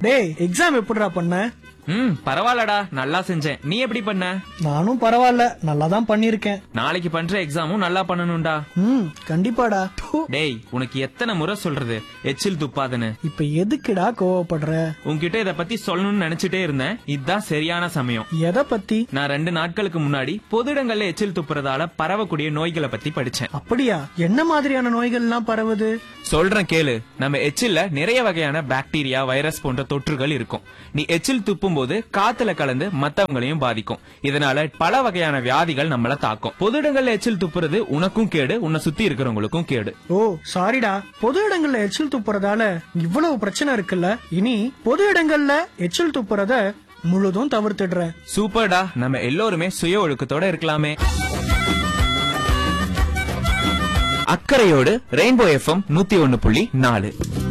டேய் எக்ஸாம் எப்படிடா பண்ண ம் பரவாயில்லடா நல்லா செஞ்சேன் நீ எப்படி பண்ண நானும் பரவாயில்ல நல்லா தான் பண்ணிருக்கேன் நாளைக்கு பண்ற எக்ஸாமும் நல்லா பண்ணணும்டா ம் கண்டிப்பாடா ப்பு. டேய் உனக்கு எத்தனை முறை சொல்றது எச்சில் துப்பாதுன்னு இப்ப எதுக்குடா கோவப்படுற உன்கிட்ட இத பத்தி சொல்லணும்னு நினைச்சிட்டே இருந்தேன் இதுதான் சரியான சமயம் எதை பத்தி நான் ரெண்டு நாட்களுக்கு முன்னாடி பொது இடங்கள்ல எச்சில் துப்புறதால பரவக்கூடிய நோய்களை பத்தி படிச்சேன் அப்படியா என்ன மாதிரியான நோய்கள்லாம் பரவுது சொல்றேன் கேளு நம்ம எச்சில்ல நிறைய வகையான பாக்டீரியா வைரஸ் போன்ற தொற்றுகள் இருக்கும் நீ எச்சில் துப்பும் போது காத்துல கலந்து மத்தவங்களையும் பாதிக்கும் இதனால பல வகையான வியாதிகள் நம்மள தாக்கும் பொது இடங்கள்ல எச்சில் துப்புறது உனக்கும் கேடு உன்னை சுத்தி இருக்கிறவங்களுக்கும் கேடு ஓ சாரிடா பொது இடங்கள்ல எச்சில் துப்புறதால இவ்வளவு பிரச்சனை இருக்குல்ல இனி பொது இடங்கள்ல எச்சில் துப்புறத முழுதும் தவிர்த்துடுறேன் சூப்பர்டா நம்ம எல்லோருமே சுய ஒழுக்கத்தோட இருக்கலாமே அக்கறையோடு ரெயின்போ எஃப்எம் நூத்தி ஒன்னு புள்ளி நாலு